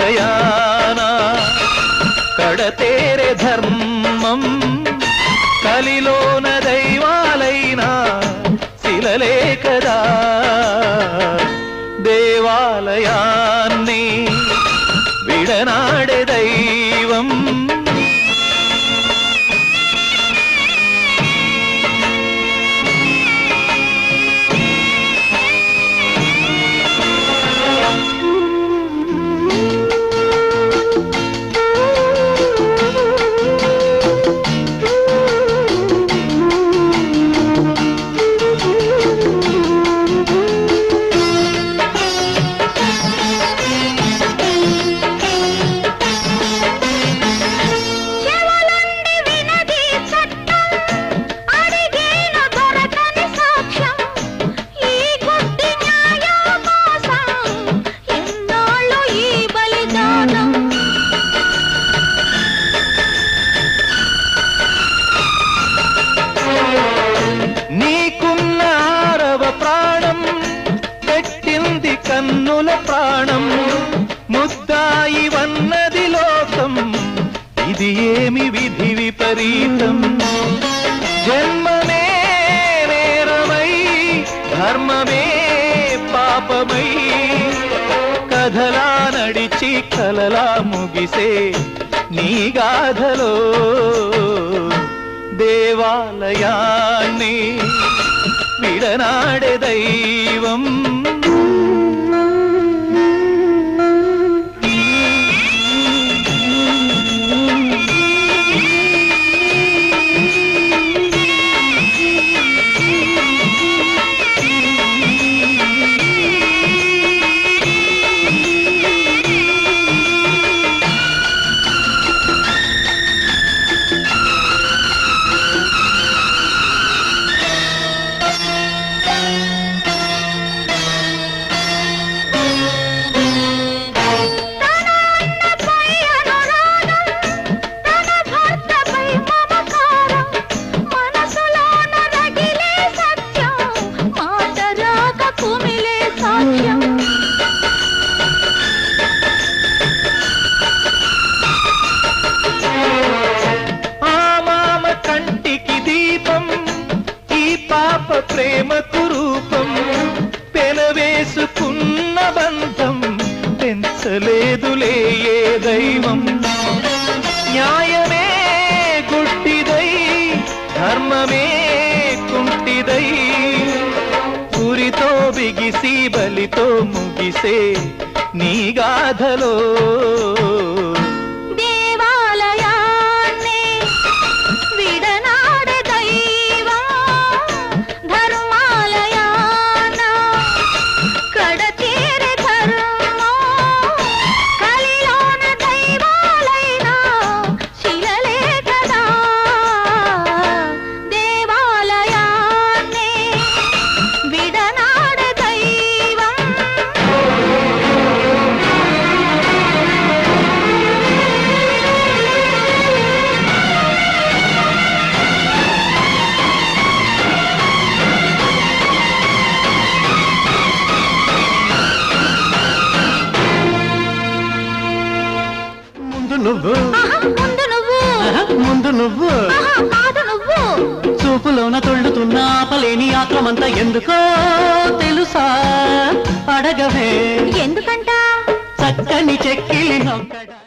దేవాలయాన కడతేరే ధర్మం కలిలోన దైవాలైనా శిలలే కదా దేవాలయాన్ని విడనాడే దైవం చెవులుండి వినది చట్టం అడిగేను దొరకని సాక్ష్యం ఈ గుడ్డి న్యాయం కోసం ఎన్నాళ్ళు ఈ బలిదానం నీకున్న ఆరవ ప్రాణం పెట్టింది కన్నుల ప్రాణం ముద్దాయి వన్నది లోకం ఇది ఏమి విధి విపరీతం జన్మమే నేరమై ధర్మమే పాపమై కథలా నడిచి కలలా ముగిసే నీ గాథలో దేవాలయాన్ని విడనాడే దైవం తన అన్నపై అనురాగం తన భర్తపై మమకారం మనసులోన రగిలే సత్యం మాట రాక కుమిలే సాక్ష్యం ఆ మామ కంటికి దీపం ఈ పాప ప్రేమకు రూపం పెనవేసుకున్న బంధం పెంచలేదులే ఏ దైవం న్యాయమే గుడ్డిదై ధర్మమే కుంటిదై పురితో బిగిసి బలితో ముగిసే నీ గాథలో దేవాలయాన్ని విడనాడే దైవం ధర్మాలయాన కడతీరే ధర్మం కలిలోన దైవాలైనా శిలలే కదా దేవాలయాన్ని విడనాడే దైవం ముందు నువ్వు ఆహా, ముందు నువ్వు ఆహా, ముందు నువ్వు ఆహా, కాదు నువ్వు చూపులోన తొళ్ళుతున్న ఆపలేని ఆత్రమంతా ఎందుకో తెలుసా అడగవే ఎందుకంట చక్కని చెక్కిలి నొక్కడా